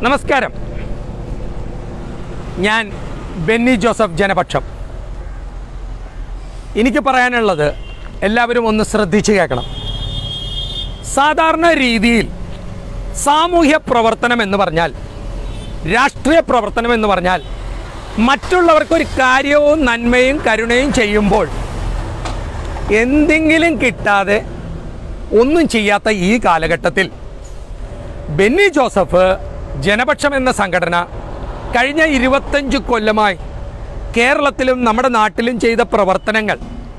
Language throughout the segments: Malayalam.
നമസ്കാരം ഞാൻ ബെന്നി ജോസഫ് ജനപക്ഷം എനിക്ക് പറയാനുള്ളത് എല്ലാവരും ഒന്ന് ശ്രദ്ധിച്ച് കേൾക്കണം സാധാരണ രീതിയിൽ സാമൂഹ്യ പ്രവർത്തനം എന്ന് പറഞ്ഞാൽ രാഷ്ട്രീയ പ്രവർത്തനം എന്ന് പറഞ്ഞാൽ മറ്റുള്ളവർക്കൊരു കാര്യവും നന്മയും കരുണയും ചെയ്യുമ്പോൾ എന്തെങ്കിലും കിട്ടാതെ ഒന്നും ചെയ്യാത്ത ഈ കാലഘട്ടത്തിൽ ബെന്നി ജോസഫ് ജനപക്ഷം എന്ന സംഘടന കഴിഞ്ഞ ഇരുപത്തഞ്ച് കൊല്ലമായി കേരളത്തിലും നമ്മുടെ നാട്ടിലും ചെയ്ത പ്രവർത്തനങ്ങൾ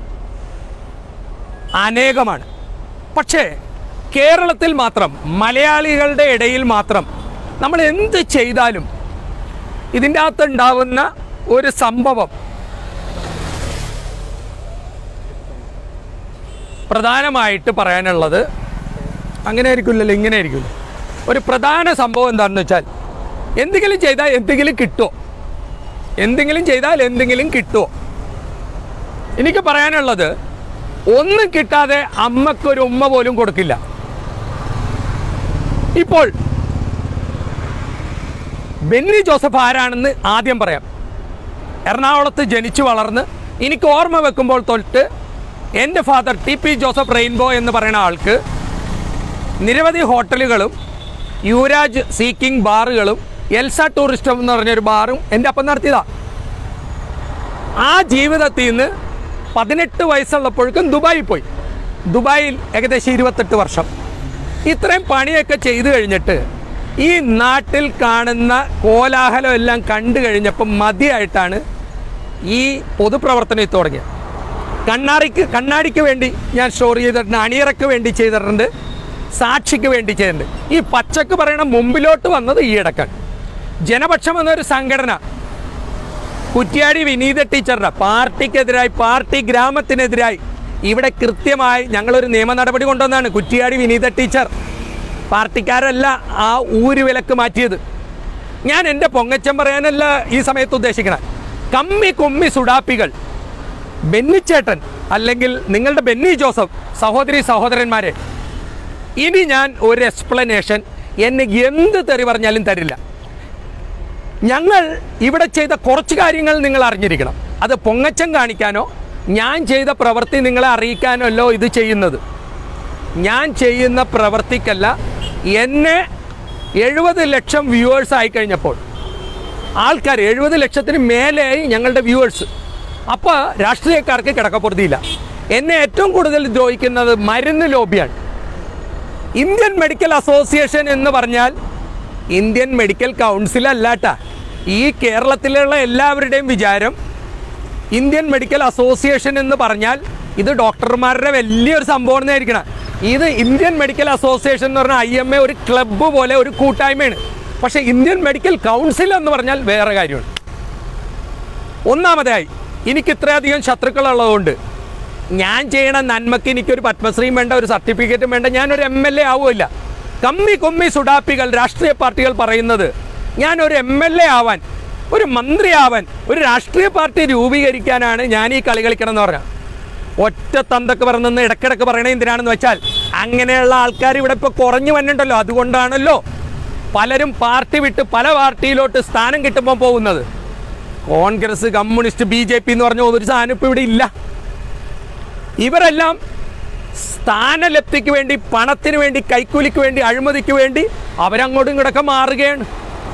അനേകമാണ് പക്ഷേ കേരളത്തിൽ മാത്രം മലയാളികളുടെ ഇടയിൽ മാത്രം നമ്മൾ എന്ത് ചെയ്താലും ഇതിൻ്റെ അകത്തുണ്ടാവുന്ന ഒരു സംഭവം പ്രധാനമായിട്ട് പറയാനുള്ളത് അങ്ങനെ ആയിരിക്കില്ലല്ലോ ഇങ്ങനെ ആയിരിക്കില്ല ഒരു പ്രധാന സംഭവം എന്താണെന്ന് വെച്ചാൽ എന്തെങ്കിലും ചെയ്താൽ എന്തെങ്കിലും കിട്ടുമോ എന്തെങ്കിലും ചെയ്താൽ എന്തെങ്കിലും കിട്ടുമോ എനിക്ക് പറയാനുള്ളത് ഒന്നും കിട്ടാതെ അമ്മക്കൊരു ഉമ്മ പോലും കൊടുക്കില്ല ഇപ്പോൾ ബെന്നി ജോസഫ് ആരാണെന്ന് ആദ്യം പറയാം എറണാകുളത്ത് ജനിച്ചു വളർന്ന് എനിക്ക് ഓർമ്മ വെക്കുമ്പോൾ തൊട്ട് എൻ്റെ father T P Joseph rainbow എന്ന് പറയുന്ന ആൾക്ക് നിരവധി ഹോട്ടലുകളും യുവരാജ് സീക്കിംഗ് ബാറുകളും എൽസ ടൂറിസ്റ്റം എന്ന് പറഞ്ഞൊരു ബാറും എൻ്റെ അപ്പം നടത്തിയതാണ് ആ ജീവിതത്തിൽ നിന്ന് പതിനെട്ട് വയസ്സുള്ളപ്പോഴേക്കും ദുബായിൽ പോയി ദുബായിൽ ഏകദേശം ഇരുപത്തെട്ട് വർഷം ഇത്രയും പണിയൊക്കെ ചെയ്തു കഴിഞ്ഞിട്ട് ഈ നാട്ടിൽ കാണുന്ന കോലാഹലം എല്ലാം കണ്ടു കഴിഞ്ഞപ്പം മതിയായിട്ടാണ് ഈ പൊതുപ്രവർത്തനത്തിൽ തുടങ്ങിയത് കണ്ണാടിക്ക് കണ്ണാടിക്ക് വേണ്ടി ഞാൻ സ്റ്റോർ ചെയ്തിട്ടുണ്ട് അണിയറയ്ക്ക് വേണ്ടി ചെയ്തിട്ടുണ്ട് സാക്ഷിക്ക് വേണ്ടി ചെയ്തിട്ടുണ്ട് ഈ പച്ചക്ക് പറയണ മുമ്പിലോട്ട് വന്നത് ഈയിടക്കാണ് ജനപക്ഷം എന്നൊരു സംഘടന കുറ്റ്യാടി വിനീത ടീച്ചറുടെ പാർട്ടിക്കെതിരായി പാർട്ടി ഗ്രാമത്തിനെതിരായി ഇവിടെ കൃത്യമായി ഞങ്ങളൊരു നിയമ നടപടി കൊണ്ടുവന്നാണ് കുറ്റ്യാടി വിനീത ടീച്ചർ പാർട്ടിക്കാരല്ല ആ ഊര് വിലക്ക് മാറ്റിയത് ഞാൻ എൻ്റെ പൊങ്ങച്ചം പറയാനല്ല ഈ സമയത്ത് ഉദ്ദേശിക്കണം കമ്മി കുമ്മി സുഡാപ്പികൾ ബെന്നിച്ചേട്ടൻ അല്ലെങ്കിൽ നിങ്ങളുടെ ബെന്നി ജോസഫ് സഹോദരി സഹോദരന്മാരെ ഇനി ഞാൻ ഒരു എക്സ്പ്ലനേഷൻ എന്നെ എന്ത് തെറി പറഞ്ഞാലും തരില്ല ഞങ്ങൾ ഇവിടെ ചെയ്ത കുറച്ച് കാര്യങ്ങൾ നിങ്ങൾ അറിഞ്ഞിരിക്കണം അത് പൊങ്ങച്ചം കാണിക്കാനോ ഞാൻ ചെയ്ത പ്രവൃത്തി നിങ്ങളെ അറിയിക്കാനോ അല്ലോ ഇത് ചെയ്യുന്നത് ഞാൻ ചെയ്യുന്ന പ്രവൃത്തിക്കല്ല എന്നെ എഴുപത് ലക്ഷം വ്യൂവേഴ്സ് ആയി കഴിഞ്ഞപ്പോൾ ആൾക്കാർ എഴുപത് ലക്ഷത്തിന് മേലെയായി ഞങ്ങളുടെ വ്യൂവേഴ്സ് അപ്പോൾ രാഷ്ട്രീയക്കാർക്ക് കിടക്കപ്പുറത്തിയില്ല എന്നെ ഏറ്റവും കൂടുതൽ ദ്രോഹിക്കുന്നത് മരുന്ന് ലോബിയാണ് ഇന്ത്യൻ മെഡിക്കൽ അസോസിയേഷൻ എന്ന് പറഞ്ഞാൽ ഇന്ത്യൻ മെഡിക്കൽ കൗൺസിൽ അല്ലാട്ടാ ഈ കേരളത്തിലുള്ള എല്ലാവരുടെയും വിചാരം ഇന്ത്യൻ മെഡിക്കൽ അസോസിയേഷൻ എന്ന് പറഞ്ഞാൽ ഇത് ഡോക്ടർമാരുടെ വലിയൊരു സംഭവം എന്നായിരിക്കണം ഇത് ഇന്ത്യൻ മെഡിക്കൽ അസോസിയേഷൻ എന്ന് പറഞ്ഞാൽ ഐ എം എ ഒരു ക്ലബ്ബ് പോലെ ഒരു കൂട്ടായ്മയാണ് പക്ഷേ ഇന്ത്യൻ മെഡിക്കൽ കൗൺസിൽ എന്ന് പറഞ്ഞാൽ വേറെ കാര്യമാണ് ഒന്നാമതായി എനിക്ക് ഇത്രയധികം ശത്രുക്കളുള്ളതുകൊണ്ട് ഞാൻ ചെയ്യണ നന്മയ്ക്ക് എനിക്കൊരു പത്മശ്രീയും വേണ്ട ഒരു സർട്ടിഫിക്കറ്റും വേണ്ട ഞാനൊരു എം എൽ എ ആവുമില്ല കമ്മി കുമ്മി സുഡാപ്പികൾ രാഷ്ട്രീയ പാർട്ടികൾ പറയുന്നത് ഞാനൊരു എം എൽ എ ആവാൻ ഒരു മന്ത്രി ആവാൻ ഒരു രാഷ്ട്രീയ പാർട്ടി രൂപീകരിക്കാനാണ് ഞാൻ ഈ കളി കളിക്കണം എന്ന് പറഞ്ഞാൽ ഒറ്റ തന്തൊക്കെ പറഞ്ഞെന്ന് ഇടയ്ക്കിടയ്ക്ക് പറയണത് എന്തിനാണെന്ന് വെച്ചാൽ അങ്ങനെയുള്ള ആൾക്കാർ ഇവിടെ ഇപ്പോൾ കുറഞ്ഞു വന്നിട്ടുണ്ടല്ലോ അതുകൊണ്ടാണല്ലോ പലരും പാർട്ടി വിട്ട് പല പാർട്ടിയിലോട്ട് സ്ഥാനം കിട്ടുമ്പോൾ പോകുന്നത് Congress communist B J P എന്ന് പറഞ്ഞ ഒരു സാധനം ഇപ്പോൾ ഇവിടെ ഇല്ല ഇവരെല്ലാം സ്ഥാനലബ്ധിക്ക് വേണ്ടി പണത്തിന് വേണ്ടി കൈക്കൂലിക്ക് വേണ്ടി അഴിമതിക്ക് വേണ്ടി അവരങ്ങോട്ടും ഇങ്ങോട്ടൊക്കെ മാറുകയാണ്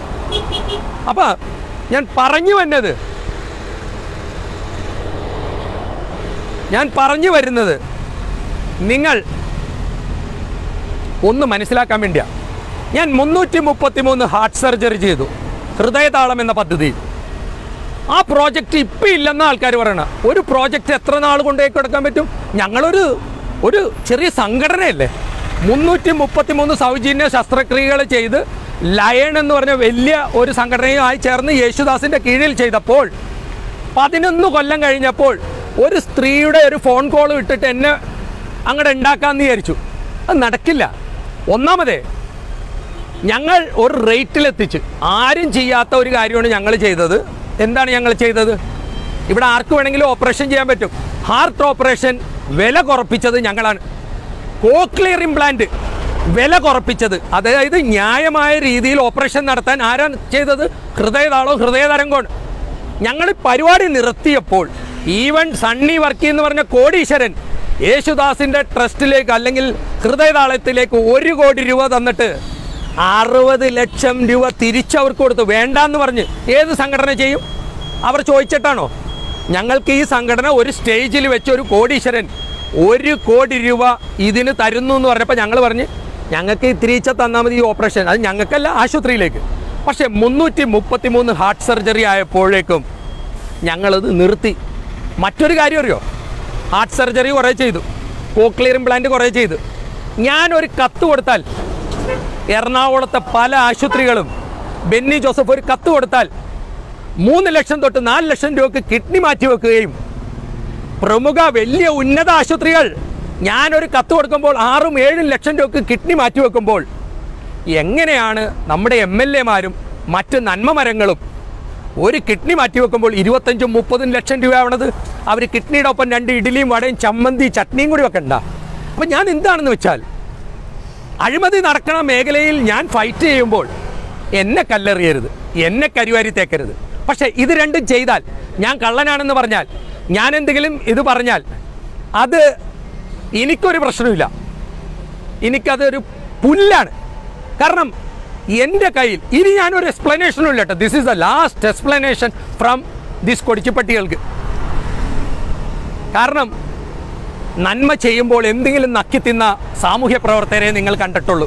അപ്പൊ ഞാൻ പറഞ്ഞു വന്നത് ഞാൻ പറഞ്ഞു വരുന്നത് നിങ്ങൾ ഒന്ന് മനസ്സിലാക്കാൻ വേണ്ടിയാ ഞാൻ മുന്നൂറ്റി മുപ്പത്തി മൂന്ന് ഹാർട്ട് സർജറി ചെയ്തു ഹൃദയതാളം എന്ന പദ്ധതി ആ പ്രോജക്റ്റ് ഇപ്പം ഇല്ലെന്ന ആൾക്കാർ പറയണ ഒരു പ്രോജക്റ്റ് എത്ര നാൾ കൊണ്ടുപോയി കൊടുക്കാൻ പറ്റും ഞങ്ങളൊരു ഒരു ചെറിയ സംഘടനയല്ലേ മുന്നൂറ്റി മുപ്പത്തി മൂന്ന് സൗജന്യ ശസ്ത്രക്രിയകൾ ചെയ്ത് ലയൺ എന്ന് പറഞ്ഞ വലിയ ഒരു സംഘടനയുമായി ചേർന്ന് യേശുദാസിൻ്റെ കീഴിൽ ചെയ്തപ്പോൾ പതിനൊന്ന് കൊല്ലം കഴിഞ്ഞപ്പോൾ ഒരു സ്ത്രീയുടെ ഒരു ഫോൺ കോൾ ഇട്ടിട്ട് എന്നെ അങ്ങോട്ട് ഉണ്ടാക്കാമെന്ന് വിചാരിച്ചു അത് നടക്കില്ല ഒന്നാമതേ ഞങ്ങൾ ഒരു റേറ്റിലെത്തിച്ച് ആരും ചെയ്യാത്ത ഒരു കാര്യമാണ് ഞങ്ങൾ ചെയ്തത് എന്താണ് ഞങ്ങൾ ചെയ്തത് ഇവിടെ ആർക്ക് വേണമെങ്കിലും ഓപ്പറേഷൻ ചെയ്യാൻ പറ്റും ഹാർട്ട് ഓപ്പറേഷൻ വില കുറപ്പിച്ചത് ഞങ്ങളാണ് കോക്ലിയർ ഇംപ്ലാന്റ് വില കുറപ്പിച്ചത് അതായത് ന്യായമായ രീതിയിൽ ഓപ്പറേഷൻ നടത്താൻ ആരാണ് ചെയ്തത് ഹൃദയതാളോ ഹൃദയതരംഗമാണ് ഞങ്ങൾ പരിപാടി നിർത്തിയപ്പോൾ ഈവൻ സണ്ണി വർക്കി എന്ന് പറഞ്ഞ കോടീശ്വരൻ യേശുദാസിന്റെ ട്രസ്റ്റിലേക്ക് അല്ലെങ്കിൽ ഹൃദയതാളത്തിലേക്ക് ഒരു കോടി രൂപ തന്നിട്ട് അറുപത് ലക്ഷം രൂപ തിരിച്ചവർക്ക് കൊടുത്തു വേണ്ടാന്ന് പറഞ്ഞ് ഏത് സംഘടന ചെയ്യും അവർ ചോദിച്ചിട്ടാണോ ഞങ്ങൾക്ക് ഈ സംഘടന ഒരു സ്റ്റേജിൽ വെച്ച് ഒരു കോടീശ്വരൻ ഒരു കോടി രൂപ ഇതിന് തരുന്നു എന്ന് പറഞ്ഞപ്പോൾ ഞങ്ങൾ പറഞ്ഞ് ഞങ്ങൾക്ക് ഇത്തിരീച്ച തന്നാൽ മതി ഈ ഓപ്പറേഷൻ അത് ഞങ്ങൾക്കല്ല ആശുപത്രിയിലേക്ക് പക്ഷേ മുന്നൂറ്റി മുപ്പത്തി മൂന്ന് ഹാർട്ട് സർജറി ആയപ്പോഴേക്കും ഞങ്ങളത് നിർത്തി മറ്റൊരു കാര്യം അറിയോ ഹാർട്ട് സർജറി കുറേ ചെയ്തു കോക്ലിയർ ഇംപ്ലാന്റ് കുറേ ചെയ്തു ഞാനൊരു കത്ത് കൊടുത്താൽ എറണാകുളത്തെ പല ആശുപത്രികളും ബെന്നി ജോസഫ് ഒരു കത്ത് കൊടുത്താൽ മൂന്ന് ലക്ഷം തൊട്ട് നാല് ലക്ഷം രൂപക്ക് കിഡ്നി മാറ്റി വെക്കുകയും പ്രമുഖ വലിയ ഉന്നത ആശുപത്രികൾ ഞാനൊരു കത്ത് കൊടുക്കുമ്പോൾ ആറും ഏഴും ലക്ഷം രൂപക്ക് കിഡ്നി മാറ്റി വെക്കുമ്പോൾ എങ്ങനെയാണ് നമ്മുടെ എം എൽ എമാരും മറ്റ് നന്മമരങ്ങളും ഒരു കിഡ്നി മാറ്റി വെക്കുമ്പോൾ ഇരുപത്തഞ്ചും മുപ്പതും ലക്ഷം രൂപ ആവണത് അവർ കിഡ്നിയുടെ ഒപ്പം രണ്ട് ഇഡ്ഡലിയും വടയും ചമ്മന്തി ചട്നിയും കൂടി വെക്കണ്ട അപ്പം ഞാൻ എന്താണെന്ന് വെച്ചാൽ അഴിമതി നടക്കണ മേഖലയിൽ ഞാൻ ഫൈറ്റ് ചെയ്യുമ്പോൾ എന്നെ കല്ലെറിയരുത് എന്നെ കരിവാരി തേക്കരുത് പക്ഷേ ഇത് രണ്ടും ചെയ്താൽ ഞാൻ കള്ളനാണെന്ന് പറഞ്ഞാൽ ഞാൻ എന്തെങ്കിലും ഇത് പറഞ്ഞാൽ അത് എനിക്കൊരു പ്രശ്നമില്ല എനിക്കതൊരു പുല്ലാണ് കാരണം എൻ്റെ കയ്യിൽ ഇനി ഞാനൊരു എക്സ്പ്ലനേഷനും ഇല്ല കേട്ടോ this is the last explanation from this കൊടിച്ചുപട്ടികൾക്ക് കാരണം നന്മ ചെയ്യുമ്പോൾ എന്തെങ്കിലും നക്കി തിന്ന സാമൂഹ്യ പ്രവർത്തകരെ നിങ്ങൾ കണ്ടിട്ടുള്ളൂ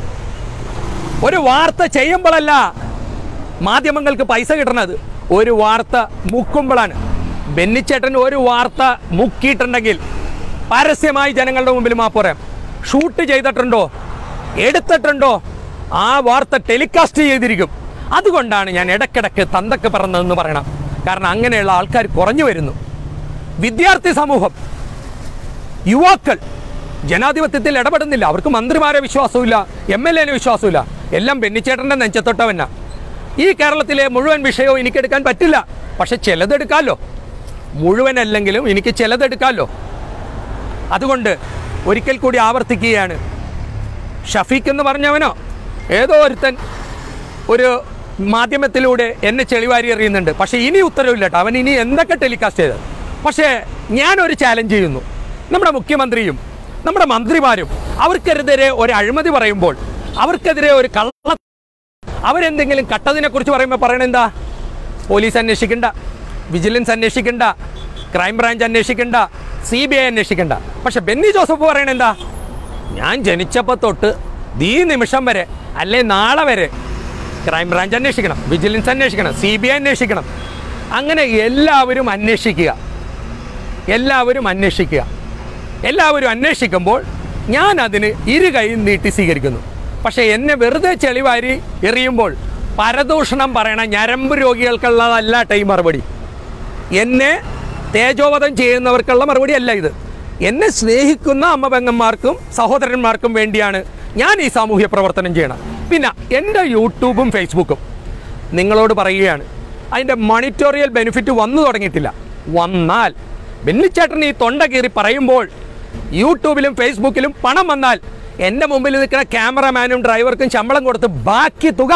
ഒരു വാർത്ത ചെയ്യുമ്പോഴല്ല മാധ്യമങ്ങൾക്ക് പൈസ കിട്ടണത് ഒരു വാർത്ത മുക്കുമ്പോഴാണ് ബെന്നിച്ചേട്ടൻ ഒരു വാർത്ത മുക്കിയിട്ടുണ്ടെങ്കിൽ പരസ്യമായി ജനങ്ങളുടെ മുമ്പിൽ മാപ്പ് പറയാം ഷൂട്ട് ചെയ്തിട്ടുണ്ടോ എടുത്തിട്ടുണ്ടോ ആ വാർത്ത ടെലികാസ്റ്റ് ചെയ്തിരിക്കും അതുകൊണ്ടാണ് ഞാൻ ഇടയ്ക്കിടയ്ക്ക് തന്തക്ക് പറഞ്ഞതെന്ന് പറയണം കാരണം അങ്ങനെയുള്ള ആൾക്കാർ കുറഞ്ഞു വരുന്നു വിദ്യാർത്ഥി സമൂഹം യുവാക്കൾ ജനാധിപത്യത്തിൽ ഇടപെടുന്നില്ല അവർക്ക് മന്ത്രിമാരെ വിശ്വാസമില്ല എം എൽ എനെ വിശ്വാസമില്ല എല്ലാം ബെന്നിച്ചേട്ടൻ്റെ നെഞ്ചത്തൊട്ടവന്ന ഈ കേരളത്തിലെ മുഴുവൻ വിഷയവും എനിക്കെടുക്കാൻ പറ്റില്ല പക്ഷെ ചിലതെടുക്കാമല്ലോ മുഴുവനല്ലെങ്കിലും എനിക്ക് ചിലതെടുക്കാമല്ലോ അതുകൊണ്ട് ഒരിക്കൽ കൂടി ആവർത്തിക്കുകയാണ് ഷഫീഖ് എന്ന് പറഞ്ഞവനോ ഏതോ ഒരുത്തൻ ഒരു മാധ്യമത്തിലൂടെ എന്നെ ചെളിവാരി എറിയുന്നുണ്ട് പക്ഷേ ഇനി ഉത്തരവില്ല കേട്ടോ അവൻ ഇനി എന്തൊക്കെ ടെലികാസ്റ്റ് ചെയ്തത് പക്ഷേ ഞാനൊരു ചാലഞ്ച് ചെയ്യുന്നു നമ്മുടെ മുഖ്യമന്ത്രിയും നമ്മുടെ മന്ത്രിമാരും അവർക്കെതിരെ ഒരു അഴിമതി പറയുമ്പോൾ അവർക്കെതിരെ ഒരു കള്ള അവരെന്തെങ്കിലും കട്ടതിനെ കുറിച്ച് പറയുമ്പോൾ പറയണ എന്താ പോലീസ് അന്വേഷിക്കണ്ട വിജിലൻസ് അന്വേഷിക്കണ്ട ക്രൈംബ്രാഞ്ച് അന്വേഷിക്കണ്ട സി ബി ഐ അന്വേഷിക്കണ്ട പക്ഷെ ബെന്നി ജോസഫ് പറയണ എന്താ ഞാൻ ജനിച്ചപ്പോൾ തൊട്ട് ഈ നിമിഷം വരെ അല്ലെ നാളെ വരെ ക്രൈംബ്രാഞ്ച് അന്വേഷിക്കണം വിജിലൻസ് അന്വേഷിക്കണം സി ബി ഐ അന്വേഷിക്കണം അങ്ങനെ എല്ലാവരും അന്വേഷിക്കുക എല്ലാവരും അന്വേഷിക്കുക എല്ലാവരും അന്വേഷിക്കുമ്പോൾ ഞാൻ അതിന് ഇരു കൈയും നീട്ടി സ്വീകരിക്കുന്നു പക്ഷേ എന്നെ വെറുതെ ചെളിവാരി എറിയുമ്പോൾ പരദൂഷണം പറയണ ഞരമ്പ് രോഗികൾക്കുള്ളതല്ല ടൈം മറുപടി എന്നെ തേജോവധം ചെയ്യുന്നവർക്കുള്ള മറുപടി അല്ല ഇത് എന്നെ സ്നേഹിക്കുന്ന അമ്മ പെങ്ങന്മാർക്കും സഹോദരന്മാർക്കും വേണ്ടിയാണ് ഞാൻ ഈ സാമൂഹ്യ പ്രവർത്തനം ചെയ്യണം പിന്നെ എൻ്റെ യൂട്യൂബും ഫേസ്ബുക്കും നിങ്ങളോട് പറയുകയാണ് അതിൻ്റെ മണിറ്റോറിയൽ ബെനിഫിറ്റ് വന്നു തുടങ്ങിയിട്ടില്ല വന്നാൽ ബെന്നിച്ചേട്ടൻ ഈ തൊണ്ട കീറി പറയുമ്പോൾ യൂട്യൂബിലും ഫേസ്ബുക്കിലും പണം വന്നാൽ എൻ്റെ മുമ്പിൽ നിൽക്കുന്ന ക്യാമറമാനും ഡ്രൈവർക്കും ശമ്പളം കൊടുത്ത് ബാക്കി തുക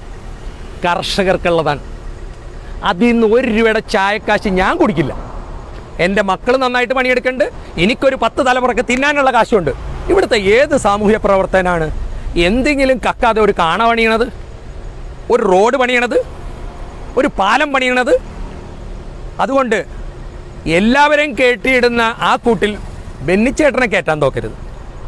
കർഷകർക്കുള്ളതാണ് അതിൽ നിന്ന് ഒരു രൂപയുടെ ചായക്കാശ് ഞാൻ കുടിക്കില്ല എൻ്റെ മക്കൾ നന്നായിട്ട് പണിയെടുക്കുന്നുണ്ട് എനിക്കൊരു പത്ത് തലമുറക്ക് തിന്നാനുള്ള കാശുണ്ട് ഇവിടുത്തെ ഏത് സാമൂഹ്യ പ്രവർത്തനാണ് എന്തെങ്കിലും കക്കാതെ ഒരു കാണ പണിയണത് ഒരു റോഡ് പണിയണത് ഒരു പാലം പണിയണത് അതുകൊണ്ട് എല്ലാവരെയും കേട്ടിയിടുന്ന ആ കൂട്ടിൽ ബെന്നിച്ചേട്ടനെ കയറ്റാൻ തോക്കരുത്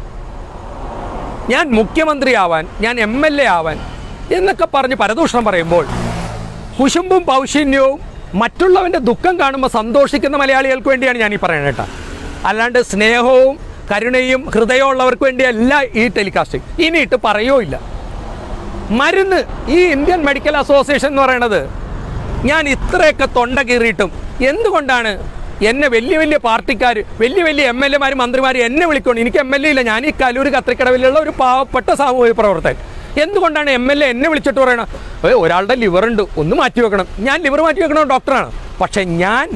ഞാൻ മുഖ്യമന്ത്രിയാവാൻ ഞാൻ എം എൽ എ ആവാൻ എന്നൊക്കെ പറഞ്ഞ് പരദൂഷണം പറയുമ്പോൾ കുശുമ്പും പൗശന്യവും മറ്റുള്ളവൻ്റെ ദുഃഖം കാണുമ്പോൾ സന്തോഷിക്കുന്ന മലയാളികൾക്ക് വേണ്ടിയാണ് ഞാൻ ഈ പറയുന്നത് കേട്ടോ അല്ലാണ്ട് സ്നേഹവും കരുണയും ഹൃദയമുള്ളവർക്ക് വേണ്ടിയല്ല ഈ ടെലികാസ്റ്റ് ഇനിയിട്ട് പറയോ ഇല്ല മരുന്ന് ഈ ഇന്ത്യൻ മെഡിക്കൽ അസോസിയേഷൻ എന്ന് പറയുന്നത് ഞാൻ ഇത്രയൊക്കെ തൊണ്ട കീറിയിട്ടും എന്തുകൊണ്ടാണ് എന്നെ വലിയ വലിയ പാർട്ടിക്കാർ വലിയ വലിയ എം എൽ എമാരും മന്ത്രിമാരും എന്നെ വിളിക്കൊണ്ട് എനിക്ക് എം എൽ എ ഇല്ല ഞാൻ ഈ കലൂർ കത്രിക്കടവിലുള്ള ഒരു പാവപ്പെട്ട സാമൂഹിക പ്രവർത്തകൻ എന്തുകൊണ്ടാണ് എം എൽ എ എന്നെ വിളിച്ചിട്ട് പറയണം ഏ ഒരാളുടെ ലിവർ ഉണ്ട് ഒന്ന് മാറ്റി വെക്കണം ഞാൻ ലിവർ മാറ്റി വെക്കണ ഡോക്ടറാണ് പക്ഷേ ഞാൻ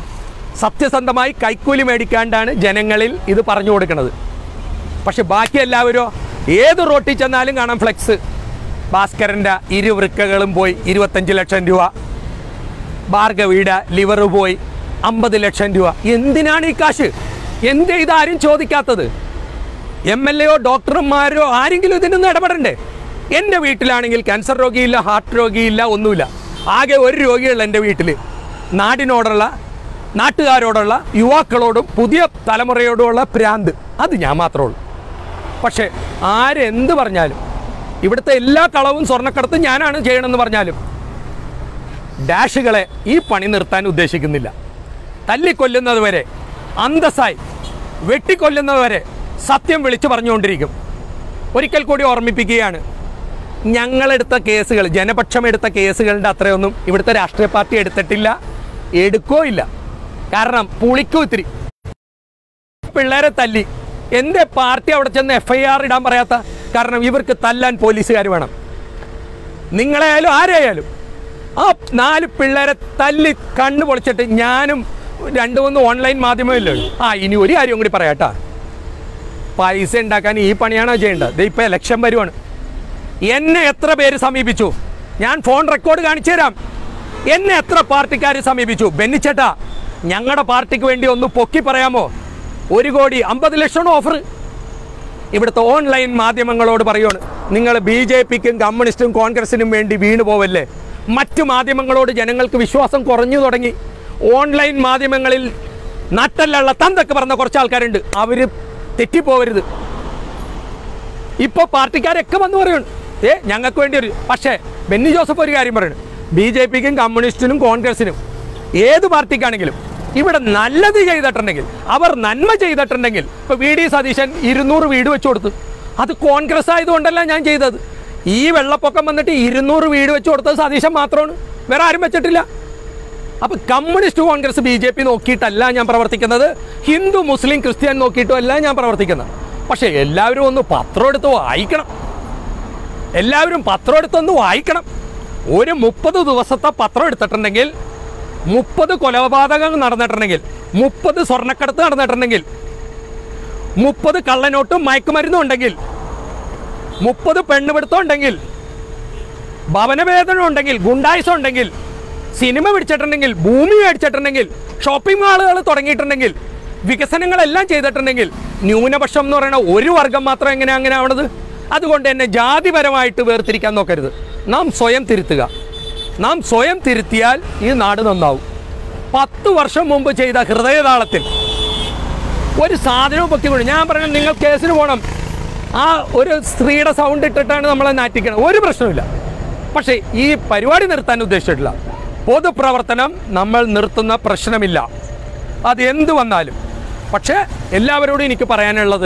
സത്യസന്ധമായി കൈക്കൂലി മേടിക്കാണ്ടാണ് ജനങ്ങളിൽ ഇത് പറഞ്ഞു കൊടുക്കുന്നത് പക്ഷെ ബാക്കി എല്ലാവരോ ഏത് റോട്ടിൽ ചെന്നാലും കാണാം ഫ്ലെക്സ് ഭാസ്കരൻ്റെ ഇരുവൃക്കകളും പോയി ഇരുപത്തഞ്ച് ലക്ഷം രൂപ ഭാർഗവിയുടെ ലിവർ പോയി അമ്പത് ലക്ഷം രൂപ എന്തിനാണ് ഈ കാശ് എന്തേ ഇതാരും ചോദിക്കാത്തത് എം എൽ എയോ ഡോക്ടർമാരോ ആരെങ്കിലും ഇതിനൊന്നും ഇടപെടണ്ടേ എൻ്റെ വീട്ടിലാണെങ്കിൽ ക്യാൻസർ രോഗിയില്ല ഹാർട്ട് രോഗിയില്ല ഒന്നുമില്ല ആകെ ഒരു രോഗിയുള്ള എൻ്റെ വീട്ടിൽ നാടിനോടുള്ള നാട്ടുകാരോടുള്ള യുവാക്കളോടും പുതിയ തലമുറയോടുമുള്ള ഭ്രാന്ത് അത് ഞാൻ മാത്രമേ ഉള്ളൂ പക്ഷേ ആരെന്ത് പറഞ്ഞാലും ഇവിടുത്തെ എല്ലാ കളവും സ്വർണ്ണക്കടത്തും ഞാനാണ് ചെയ്യണമെന്ന് പറഞ്ഞാലും ഡാഷുകളെ ഈ പണി നിർത്താൻ ഉദ്ദേശിക്കുന്നില്ല തല്ലിക്കൊല്ലുന്നത് വരെ അന്തസ്സായി വെട്ടിക്കൊല്ലുന്നത് വരെ സത്യം വിളിച്ചു പറഞ്ഞുകൊണ്ടിരിക്കും ഒരിക്കൽ കൂടി ഓർമ്മിപ്പിക്കുകയാണ് ഞങ്ങളെടുത്ത കേസുകൾ ജനപക്ഷം എടുത്ത കേസുകളുടെ അത്രയൊന്നും ഇവിടുത്തെ രാഷ്ട്രീയ പാർട്ടി എടുത്തിട്ടില്ല എടുക്കോ ഇല്ല കാരണം പുളിക്കും ഇത്തിരി പിള്ളേരെ തല്ലി എൻ്റെ പാർട്ടി അവിടെ ചെന്ന് എഫ് ഐ ആർ ഇടാൻ പറയാത്ത കാരണം ഇവർക്ക് തല്ലാൻ പോലീസുകാർ വേണം നിങ്ങളെയായാലും ആരെയായാലും ആ നാല് പിള്ളേരെ തല്ലി കണ്ണു പൊളിച്ചിട്ട് ഞാനും രണ്ട് മൂന്ന് ഓൺലൈൻ മാധ്യമമില്ലേ ആ ഇനി ഒരു കാര്യം കൂടി പറയാട്ടാ പൈസ ഉണ്ടാക്കാൻ ഈ പണിയാണോ ചെയ്യേണ്ടത് ദേ ഇപ്പം ഇലക്ഷൻ വരുവാണ് എന്നെ എത്ര പേര് സമീപിച്ചു ഞാൻ ഫോൺ റെക്കോർഡ് കാണിച്ചു തരാം എന്നെ എത്ര പാർട്ടിക്കാർ സമീപിച്ചു ബെന്നിച്ചേട്ടാ ഞങ്ങളുടെ പാർട്ടിക്ക് വേണ്ടി ഒന്ന് പൊക്കി പറയാമോ ഒരു കോടി അമ്പത് ലക്ഷം ഓഫർ ഇവിടുത്തെ ഓൺലൈൻ മാധ്യമങ്ങളോട് പറയുവാണ് നിങ്ങൾ ബി ജെ പിക്കും കമ്മ്യൂണിസ്റ്റും കോൺഗ്രസിനും വേണ്ടി വീണു പോവല്ലേ മറ്റു മാധ്യമങ്ങളോട് ജനങ്ങൾക്ക് വിശ്വാസം കുറഞ്ഞു തുടങ്ങി ഓൺലൈൻ മാധ്യമങ്ങളിൽ നട്ടലുള്ള തന്തൊക്കെ പറഞ്ഞ കുറച്ച് ആൾക്കാരുണ്ട് അവർ തെറ്റിപ്പോവരുത് ഇപ്പോൾ പാർട്ടിക്കാരൊക്കെ വന്ന് പറയുന്നു ഏ ഞങ്ങൾക്ക് വേണ്ടി ഒരു പക്ഷേ ബെന്നി ജോസഫ് ഒരു കാര്യം പറയുന്നു ബി ജെ പിക്കും കമ്മ്യൂണിസ്റ്റിനും കോൺഗ്രസിനും ഏത് പാർട്ടിക്കാണെങ്കിലും ഇവിടെ നല്ലത് ചെയ്തിട്ടുണ്ടെങ്കിൽ അവർ നന്മ ചെയ്തിട്ടുണ്ടെങ്കിൽ ഇപ്പോൾ വി ഡി സതീശൻ ഇരുന്നൂറ് വീട് വെച്ച് കൊടുത്തു അത് കോൺഗ്രസ് ആയതുകൊണ്ടല്ല ഞാൻ ചെയ്തത് ഈ വെള്ളപ്പൊക്കം വന്നിട്ട് ഇരുന്നൂറ് വീട് വെച്ച് കൊടുത്തത് സതീശൻ മാത്രമാണ് വേറെ ആരും വെച്ചിട്ടില്ല അപ്പൊ communist Congress B J P നോക്കിയിട്ടല്ല ഞാൻ പ്രവർത്തിക്കുന്നത് ഹിന്ദു മുസ്ലിം ക്രിസ്ത്യൻ നോക്കിയിട്ടും അല്ല ഞാൻ പ്രവർത്തിക്കുന്നത് പക്ഷേ എല്ലാവരും ഒന്ന് പത്രം എടുത്ത് വായിക്കണം എല്ലാവരും പത്രം എടുത്തൊന്ന് വായിക്കണം ഒരു മുപ്പത് ദിവസത്തെ പത്രം എടുത്തിട്ടുണ്ടെങ്കിൽ മുപ്പത് കൊലപാതകം നടന്നിട്ടുണ്ടെങ്കിൽ മുപ്പത് സ്വർണ്ണക്കടത്ത് നടന്നിട്ടുണ്ടെങ്കിൽ മുപ്പത് കള്ളനോട്ടും മയക്കുമരുന്നും ഉണ്ടെങ്കിൽ മുപ്പത് പെണ്ണുപിടുത്തം ഉണ്ടെങ്കിൽ ഭവനവേദന ഉണ്ടെങ്കിൽ ഗുണ്ടായുസം ഉണ്ടെങ്കിൽ സിനിമ പിടിച്ചിട്ടുണ്ടെങ്കിൽ ഭൂമി മേടിച്ചിട്ടുണ്ടെങ്കിൽ ഷോപ്പിംഗ് മാളുകൾ തുടങ്ങിയിട്ടുണ്ടെങ്കിൽ വികസനങ്ങളെല്ലാം ചെയ്തിട്ടുണ്ടെങ്കിൽ ന്യൂനപക്ഷം എന്ന് പറയുന്ന ഒരു വർഗം മാത്രം എങ്ങനെ അങ്ങനെ ആവണത് അതുകൊണ്ട് എന്നെ ജാതിപരമായിട്ട് വേർതിരിക്കാൻ നോക്കരുത് നാം സ്വയം തിരുത്തുക നാം സ്വയം തിരുത്തിയാൽ ഈ നാട് നന്നാവും പത്ത് വർഷം മുമ്പ് ചെയ്ത ഹൃദയതാളത്തിൽ ഒരു സാധനവും പൊക്കിക്കൊണ്ട് ഞാൻ പറഞ്ഞു നിങ്ങൾ കേസിന് പോകണം ആ ഒരു സ്ത്രീയുടെ സൗണ്ട് ഇട്ടിട്ടാണ് നമ്മളെ നാറ്റിക്കണം ഒരു പ്രശ്നമില്ല പക്ഷേ ഈ പരിപാടി നിർത്താൻ ഉദ്ദേശിച്ചിട്ടില്ല പൊതുപ്രവർത്തനം നമ്മൾ നിർത്തുന്ന പ്രശ്നമില്ല അത് എന്ത് വന്നാലും പക്ഷേ എല്ലാവരോടും എനിക്ക് പറയാനുള്ളത്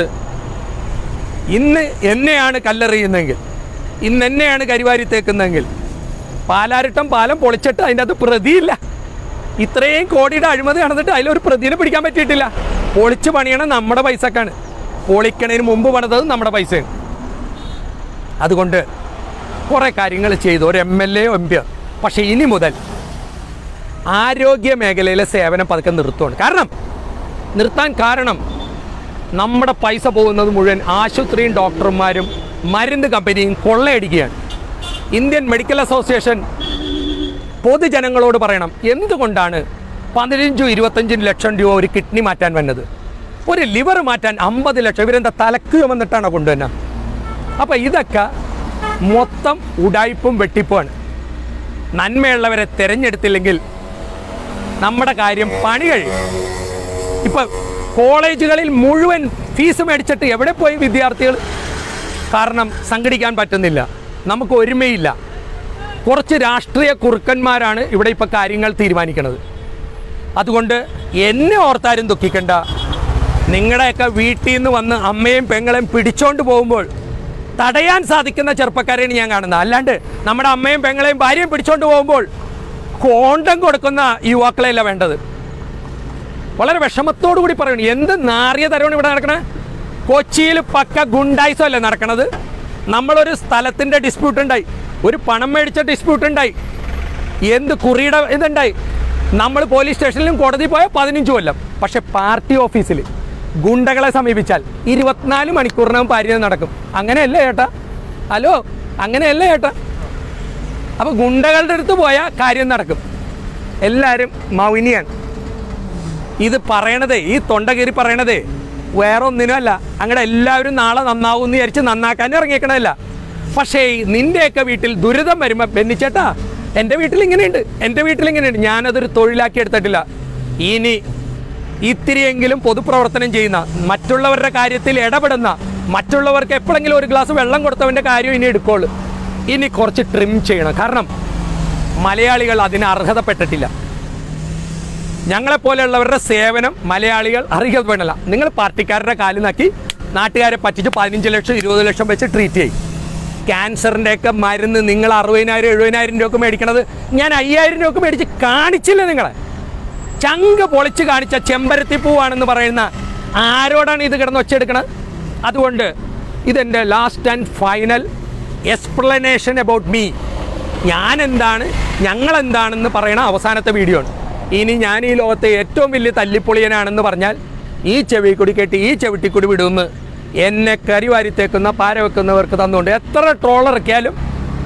ഇന്ന് എന്നെയാണ് കല്ലെറിയുന്നതെങ്കിൽ ഇന്ന് എന്നെയാണ് കരിവാരി തേക്കുന്നതെങ്കിൽ പാലാരിട്ടം പാലം പൊളിച്ചിട്ട് അതിൻ്റെ അകത്ത് പ്രതിയില്ല ഇത്രയും കോടിയുടെ അഴിമതി നടന്നിട്ട് അതിലൊരു പ്രതിനെ പിടിക്കാൻ പറ്റിയിട്ടില്ല പൊളിച്ച് പണിയണം നമ്മുടെ പൈസക്കാണ് പൊളിക്കണതിന് മുമ്പ് പണിതത് നമ്മുടെ പൈസയാണ് അതുകൊണ്ട് കുറേ കാര്യങ്ങൾ ചെയ്തു ഒരു M L A M P പക്ഷേ ഇനി മുതൽ ആരോഗ്യ മേഖലയിലെ സേവനം പതുക്കെ നിർത്തുകയാണ് കാരണം നിർത്താൻ കാരണം നമ്മുടെ പൈസ പോകുന്നത് മുഴുവൻ ആശുപത്രിയും ഡോക്ടർമാരും മരുന്ന് കമ്പനിയും കൊള്ളയടിക്കുകയാണ് ഇന്ത്യൻ മെഡിക്കൽ അസോസിയേഷൻ പൊതുജനങ്ങളോട് പറയണം എന്തുകൊണ്ടാണ് പതിനഞ്ചും ഇരുപത്തഞ്ചും ലക്ഷം രൂപ ഒരു കിഡ്നി മാറ്റാൻ വന്നത് ഒരു ലിവർ മാറ്റാൻ അമ്പത് ലക്ഷം ഇവരെന്താ തലക്ക് വന്നിട്ടാണോ കൊണ്ടുവന്നെ അപ്പം ഇതൊക്കെ മൊത്തം ഉടായ്പും വെട്ടിപ്പുമാണ് നന്മയുള്ളവരെ തിരഞ്ഞെടുത്തില്ലെങ്കിൽ നമ്മുടെ കാര്യം പണി കഴിയും ഇപ്പൊ കോളേജുകളിൽ മുഴുവൻ ഫീസ് മേടിച്ചിട്ട് എവിടെ പോയി വിദ്യാർത്ഥികൾ കാരണം സംഘടിക്കാൻ പറ്റുന്നില്ല നമുക്ക് ഒരുമയില്ല കുറച്ച് രാഷ്ട്രീയ കുറുക്കന്മാരാണ് ഇവിടെ ഇപ്പോൾ കാര്യങ്ങൾ തീരുമാനിക്കുന്നത് അതുകൊണ്ട് എന്നെ ഓർത്താരും ദുഃഖിക്കണ്ട നിങ്ങളുടെയൊക്കെ വീട്ടിൽ നിന്ന് വന്ന് അമ്മയും പെങ്ങളെയും പിടിച്ചോണ്ട് പോകുമ്പോൾ തടയാൻ സാധിക്കുന്ന ചെറുപ്പക്കാരെയാണ് ഞാൻ കാണുന്നത് അല്ലാണ്ട് നമ്മുടെ അമ്മയും പെങ്ങളെയും ഭാര്യയും പിടിച്ചോണ്ട് പോകുമ്പോൾ കോണ്ടം കൊടുക്കുന്ന യുവാക്കളെയല്ല വേണ്ടത് വളരെ വിഷമത്തോടു കൂടി പറയണം എന്ത് നാറിയ തരമാണ് ഇവിടെ നടക്കണേ കൊച്ചിയിൽ പക്ക ഗുണ്ടായിസം അല്ലേ നടക്കണത് നമ്മളൊരു സ്ഥലത്തിൻ്റെ ഡിസ്പ്യൂട്ട് ഉണ്ടായി ഒരു പണം മേടിച്ച ഡിസ്പ്യൂട്ട് ഉണ്ടായി എന്ത് കുറിയുടെ ഇതുണ്ടായി നമ്മൾ പോലീസ് സ്റ്റേഷനിലും കോടതി പോയാൽ പതിനഞ്ച് കൊല്ലം പക്ഷെ പാർട്ടി ഓഫീസിൽ ഗുണ്ടകളെ സമീപിച്ചാൽ ഇരുപത്തിനാല് മണിക്കൂറിനകം പരിചയം നടക്കും അങ്ങനെയല്ലേ ചേട്ടാ ഹലോ അങ്ങനെയല്ലേ ചേട്ടാ അപ്പോൾ ഗുണ്ടകളുടെ അടുത്ത് പോയാൽ കാര്യം നടക്കും എല്ലാവരും മൗനിയാണ് ഇത് പറയണതേ ഈ തൊണ്ട കയറി പറയണതേ വേറെ ഒന്നിനുമല്ല അങ്ങനെ എല്ലാവരും നാളെ നന്നാവും എന്ന് വിചാരിച്ച് നന്നാക്കാൻ ഇറങ്ങിയേക്കണമല്ല പക്ഷേ ഈ നിന്റെയൊക്കെ വീട്ടിൽ ദുരിതം വരുമ്പോൾ ബെന്നിച്ചേട്ടാ എൻ്റെ വീട്ടിൽ ഇങ്ങനെയുണ്ട് എൻ്റെ വീട്ടിൽ ഇങ്ങനെയുണ്ട് ഞാനതൊരു തൊഴിലാക്കി എടുത്തിട്ടില്ല ഇനി ഇത്തിരിയെങ്കിലും പൊതുപ്രവർത്തനം ചെയ്യുന്ന മറ്റുള്ളവരുടെ കാര്യത്തിൽ ഇടപെടുന്ന മറ്റുള്ളവർക്ക് എപ്പോഴെങ്കിലും ഒരു ഗ്ലാസ് വെള്ളം കൊടുത്തവൻ്റെ കാര്യം ഇനി എടുക്കോളൂ ഇനി കുറച്ച് ട്രിം ചെയ്യണം കാരണം മലയാളികൾ അതിന് അർഹതപ്പെട്ടിട്ടില്ല ഞങ്ങളെപ്പോലെയുള്ളവരുടെ സേവനം മലയാളികൾ അറിയപ്പെടില്ല നിങ്ങൾ പാർട്ടിക്കാരുടെ കാലിൽ നക്കി നാട്ടുകാരെ പറ്റിച്ച് പതിനഞ്ച് ലക്ഷം ഇരുപത് ലക്ഷം വെച്ച് ട്രീറ്റ് ചെയ്യും ക്യാൻസറിൻ്റെയൊക്കെ മരുന്ന് നിങ്ങൾ അറുപതിനായിരം എഴുപതിനായിരം രൂപ മേടിക്കണത് ഞാൻ അയ്യായിരം രൂപ മേടിച്ച് കാണിച്ചില്ല നിങ്ങളെ ചങ്ക് പൊളിച്ച് കാണിച്ച ചെമ്പരത്തി പൂവാണെന്ന് പറയുന്ന ആരോടാണ് ഇത് കിടന്ന് ഒച്ചെടുക്കണത് അതുകൊണ്ട് ഇതെൻ്റെ last and final explanation about me ഞാൻ എന്താണ് ഞങ്ങൾ എന്താണെന്ന് പറയണ അവസാനത്തെ വീഡിയോ ആണ് ഇനി ഞാൻ ഈ ലോകത്തെ ഏറ്റവും വലിയ തല്ലിപ്പൊളിയനാണെന്ന് പറഞ്ഞാൽ ഈ ചെവി കൂടി കേട്ട് ഈ ചവിട്ടിക്കൂടി വിടുമെന്ന് എന്നെ കരിവാരി തേക്കുന്ന പാര വെക്കുന്നവർക്ക് തന്നുകൊണ്ട് എത്ര ട്രോളിറക്കിയാലും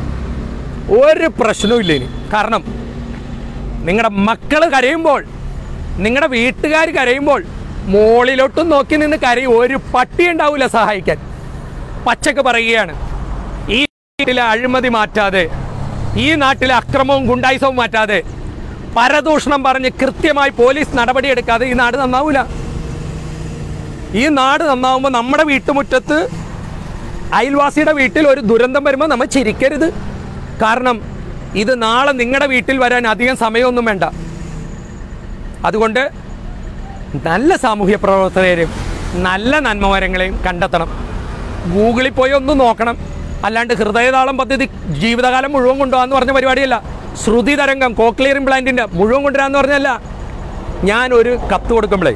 ഒരു പ്രശ്നവും ഇല്ല ഇനി കാരണം നിങ്ങളുടെ മക്കൾ കരയുമ്പോൾ നിങ്ങളുടെ വീട്ടുകാർ കരയുമ്പോൾ മോളിലോട്ടും നോക്കി നിന്ന് കരയും ഒരു പട്ടി ഉണ്ടാവില്ല സഹായിക്കാൻ പച്ചക്ക് പറയുകയാണ് ഈ നാട്ടിലെ അഴിമതി മാറ്റാതെ ഈ നാട്ടിലെ അക്രമവും ഗുണ്ടായിസവും മാറ്റാതെ പരദൂഷണം പറഞ്ഞ് കൃത്യമായി പോലീസ് നടപടിയെടുക്കാതെ ഈ നാട് നന്നാവൂല ഈ നാട് നന്നാവുമ്പോൾ നമ്മുടെ വീട്ടുമുറ്റത്ത് അയൽവാസിയുടെ വീട്ടിൽ ഒരു ദുരന്തം വരുമ്പോൾ നമ്മൾ ചിരിക്കരുത് കാരണം ഇത് നാളെ നിങ്ങളുടെ വീട്ടിൽ വരാൻ അധികം സമയമൊന്നും വേണ്ട അതുകൊണ്ട് നല്ല സാമൂഹ്യ പ്രവർത്തകരെയും നല്ല നന്മമരങ്ങളെയും കണ്ടെത്തണം ഗൂഗിളിൽ പോയി ഒന്ന് നോക്കണം അല്ലാണ്ട് ഹൃദയതാളം പദ്ധതി ജീവിതകാലം മുഴുവൻ കൊണ്ടുപോകാന്ന് പറഞ്ഞ പരിപാടിയല്ല ശ്രുതി തരംഗം കോക്ലിയർ ഇംപ്ലാന്റിൻ്റെ മുഴുവൻ കൊണ്ടുവരാന്ന് പറഞ്ഞല്ല ഞാൻ ഒരു കത്ത് കൊടുക്കുമ്പോഴേ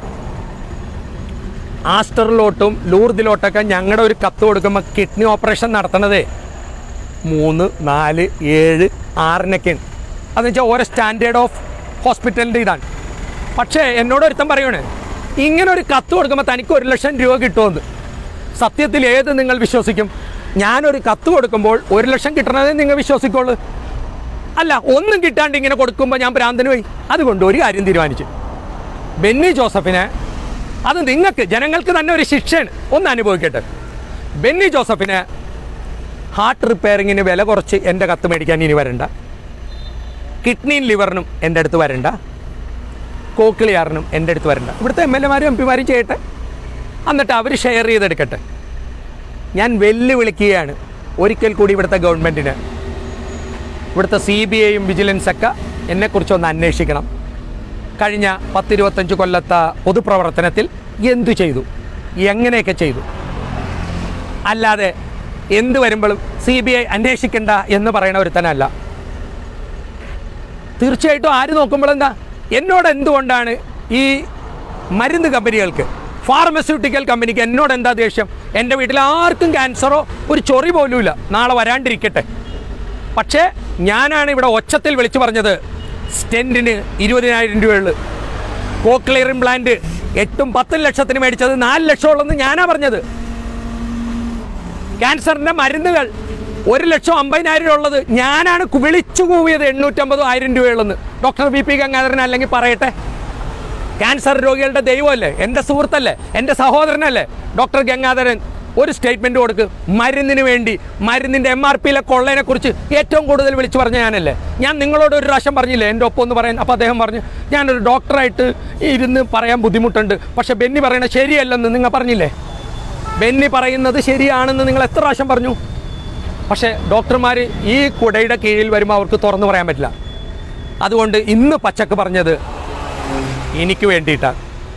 ആസ്റ്ററിലോട്ടും ലൂർദിലോട്ടൊക്കെ ഞങ്ങളുടെ ഒരു കത്ത് കൊടുക്കുമ്പോൾ കിഡ്നി ഓപ്പറേഷൻ നടത്തണതേ മൂന്ന് നാല് ഏഴ് ആറിനൊക്കെയാണ് അതെന്ന് വെച്ചാൽ ഓരോ സ്റ്റാൻഡേർഡ് ഓഫ് ഹോസ്പിറ്റലിൻ്റെ ഇതാണ് പക്ഷേ എന്നോട് ഒരുത്തം പറയണേ ഇങ്ങനെ ഒരു കത്ത് കൊടുക്കുമ്പോൾ തനിക്ക് ഒരു ലക്ഷം രൂപ കിട്ടുമെന്ന് സത്യത്തിൽ ഏത് നിങ്ങൾ വിശ്വസിക്കും ഞാനൊരു കത്ത് കൊടുക്കുമ്പോൾ ഒരു ലക്ഷം കിട്ടണതേ നിങ്ങൾ വിശ്വസിക്കുള്ളൂ അല്ല ഒന്നും കിട്ടാണ്ട് ഇങ്ങനെ കൊടുക്കുമ്പോൾ ഞാൻ ഭ്രാന്തന് പോയി അതുകൊണ്ട് ഒരു കാര്യം തീരുമാനിച്ചു ബെന്നി ജോസഫിനെ അത് നിങ്ങൾക്ക് ജനങ്ങൾക്ക് തന്നെ ഒരു ശിക്ഷയാണ് ഒന്ന് അനുഭവിക്കട്ടെ ബെന്നി ജോസഫിന് ഹാർട്ട് റിപ്പയറിങ്ങിന് വില കുറച്ച് എൻ്റെ കത്ത് മേടിക്കാൻ ഇനി വരണ്ട കിഡ്നിയും ലിവറിനും എൻ്റെ അടുത്ത് വരണ്ട കോക്കിളിയാറിനും എൻ്റെ അടുത്ത് വരണ്ട ഇവിടുത്തെ എം എൽ എമാരും എം പിമാരും ചെയ്യട്ടെ എന്നിട്ട് അവർ ഷെയർ ചെയ്തെടുക്കട്ടെ ഞാൻ വെല്ലുവിളിക്കുകയാണ് ഒരിക്കൽ കൂടി ഇവിടുത്തെ ഗവൺമെൻറ്റിന് ഇവിടുത്തെ സി ബി ഐയും വിജിലൻസൊക്കെ എന്നെക്കുറിച്ചൊന്ന് അന്വേഷിക്കണം കഴിഞ്ഞ പത്തിരുപത്തഞ്ച് കൊല്ലത്തെ പൊതുപ്രവർത്തനത്തിൽ എന്തു ചെയ്തു എങ്ങനെയൊക്കെ ചെയ്തു അല്ലാതെ എന്ത് വരുമ്പോഴും സി ബി ഐ അന്വേഷിക്കണ്ട എന്ന് പറയുന്ന ഒരുത്തനല്ല തീർച്ചയായിട്ടും ആര് നോക്കുമ്പോൾ എന്താ എന്നോട് എന്തുകൊണ്ടാണ് ഈ മരുന്ന് കമ്പനികൾക്ക് ഫാർമസ്യൂട്ടിക്കൽ കമ്പനിക്ക് എന്നോട് എന്താ ദേഷ്യം എൻ്റെ വീട്ടിൽ ആർക്കും ക്യാൻസറോ ഒരു ചൊറി പോലുമില്ല നാളെ വരാണ്ടിരിക്കട്ടെ പക്ഷേ ഞാനാണ് ഇവിടെ ഒച്ചത്തിൽ വിളിച്ചു പറഞ്ഞത് സ്റ്റെൻറ്റിന് ഇരുപതിനായിരം രൂപയുള്ളു കോക്ലിയർ ഇംപ്ലാന്റ് എട്ടും പത്തും ലക്ഷത്തിന് മേടിച്ചത് നാല് ലക്ഷമുള്ളെന്ന് ഞാനാ പറഞ്ഞത് ക്യാൻസറിന്റെ മരുന്നുകൾ ഒരു ലക്ഷം അമ്പതിനായിരം ഉള്ളത് ഞാനാണ് കു- വിളിച്ചു കൂവിയത് എണ്ണൂറ്റമ്പതും ആയിരം രൂപയുള്ളെന്ന് ഡോക്ടർ ബി പി ഗംഗാധരൻ അല്ലെങ്കിൽ പറയട്ടെ ക്യാൻസർ രോഗികളുടെ ദൈവമല്ലേ എൻ്റെ സുഹൃത്തല്ലേ എൻ്റെ സഹോദരനല്ലേ ഡോക്ടർ ഗംഗാധരൻ ഒരു സ്റ്റേറ്റ്മെൻറ്റ് കൊടുക്ക് മരുന്നിന് വേണ്ടി മരുന്നിൻ്റെ എം ആർ പിയിലെ കൊള്ളേനെ കുറിച്ച് ഏറ്റവും കൂടുതൽ വിളിച്ചു പറഞ്ഞ ഞാനല്ലേ ഞാൻ നിങ്ങളോട് ഒരു പ്രാവശ്യം പറഞ്ഞില്ലേ എൻ്റെ ഒപ്പം ഒന്ന് പറയാൻ അപ്പോൾ അദ്ദേഹം പറഞ്ഞു ഞാനൊരു ഡോക്ടറായിട്ട് ഇരുന്ന് പറയാൻ ബുദ്ധിമുട്ടുണ്ട് പക്ഷേ ബെന്നി പറയണത് ശരിയല്ലെന്ന് നിങ്ങൾ പറഞ്ഞില്ലേ ബെന്നി പറയുന്നത് ശരിയാണെന്ന് നിങ്ങൾ എത്ര പ്രാവശ്യം പറഞ്ഞു പക്ഷേ ഡോക്ടർമാർ ഈ കുടയുടെ കീഴിൽ വരുമ്പോൾ അവർക്ക് തുറന്നു പറയാൻ പറ്റില്ല അതുകൊണ്ട് ഇന്ന് പച്ചക്ക് പറഞ്ഞത് എനിക്ക് വേണ്ടിയിട്ടാണ്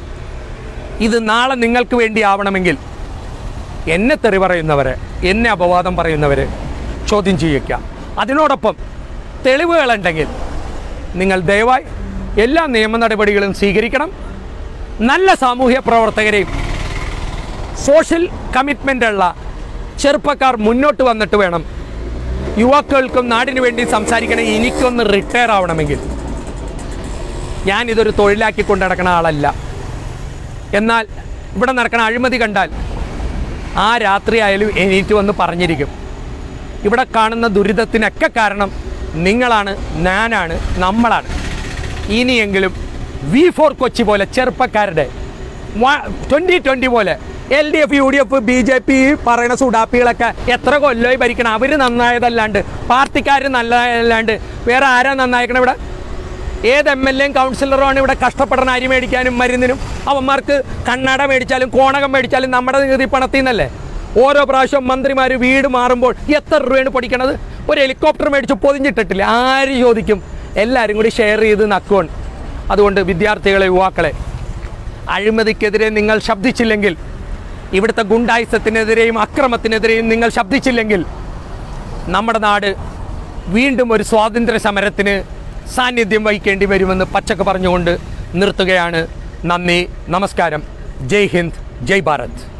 ഇത് നാളെ നിങ്ങൾക്ക് വേണ്ടി ആവണമെങ്കിൽ എന്നെ തെറി പറയുന്നവരെ എന്നെ അപവാദം പറയുന്നവരെ ചോദ്യം ചെയ്യിക്കുക അതിനോടൊപ്പം തെളിവുകളുണ്ടെങ്കിൽ നിങ്ങൾ ദയവായി എല്ലാ നിയമ നടപടികളും സ്വീകരിക്കണം നല്ല സാമൂഹ്യ പ്രവർത്തകരെയും സോഷ്യൽ കമ്മിറ്റ്മെൻ്റ് ഉള്ള ചെറുപ്പക്കാർ മുന്നോട്ട് വന്നിട്ട് വേണം യുവാക്കൾക്കും നാടിനു വേണ്ടി സംസാരിക്കണ എനിക്കൊന്ന് റിട്ടയർ ആവണമെങ്കിൽ ഞാൻ ഇതൊരു തൊഴിലാക്കി കൊണ്ടു നടക്കുന്ന ആളല്ല എന്നാൽ ഇവിടെ നടക്കുന്ന അഴിമതി കണ്ടാൽ ആ രാത്രി ആയാലും എണീറ്റ് വന്ന് പറഞ്ഞിരിക്കും ഇവിടെ കാണുന്ന ദുരിതത്തിനൊക്കെ കാരണം നിങ്ങളാണ് ഞാനാണ് നമ്മളാണ് ഇനിയെങ്കിലും വി ഫോർ കൊച്ചി പോലെ ചെറുപ്പക്കാരുടെ ട്വൻ്റി ട്വൻ്റി പോലെ L D F U D F B J P പറയുന്ന സുഡാപ്പികളൊക്കെ എത്ര കൊല്ലമായി ഭരിക്കണം അവർ നന്നായതല്ലാണ്ട് പാർട്ടിക്കാർ നല്ലതല്ലാണ്ട് വേറെ ആരാ നന്നായിക്കണം ഇവിടെ ഏത് എം എൽ എയും കൗൺസിലറുമാണ് ഇവിടെ കഷ്ടപ്പെടുന്ന അരി മേടിക്കാനും മരുന്നിനും അവന്മാർക്ക് കണ്ണട മേടിച്ചാലും കോണകം മേടിച്ചാലും നമ്മുടെ നികുതി പണത്തിൽ നിന്നല്ലേ ഓരോ പ്രാവശ്യം മന്ത്രിമാർ വീട് മാറുമ്പോൾ എത്ര രൂപയാണ് പൊടിക്കണത് ഒരു ഹെലികോപ്റ്റർ മേടിച്ച് പൊതിഞ്ഞിട്ടിട്ടില്ല ആര് ചോദിക്കും എല്ലാവരും കൂടി ഷെയർ ചെയ്ത് നക്കുവാണ് അതുകൊണ്ട് വിദ്യാർത്ഥികളെ യുവാക്കളെ അഴിമതിക്കെതിരെ നിങ്ങൾ ശബ്ദിച്ചില്ലെങ്കിൽ ഇവിടുത്തെ ഗുണ്ടായുസത്തിനെതിരെയും അക്രമത്തിനെതിരെയും നിങ്ങൾ ശബ്ദിച്ചില്ലെങ്കിൽ നമ്മുടെ നാട് വീണ്ടും ഒരു സ്വാതന്ത്ര്യ സമരത്തിന് സാന്നിധ്യം വഹിക്കേണ്ടി വരുമെന്ന് പച്ചക്ക് പറഞ്ഞുകൊണ്ട് നിർത്തുകയാണ് നന്ദി നമസ്കാരം ജയ് ഹിന്ദ് ജയ് ഭാരത്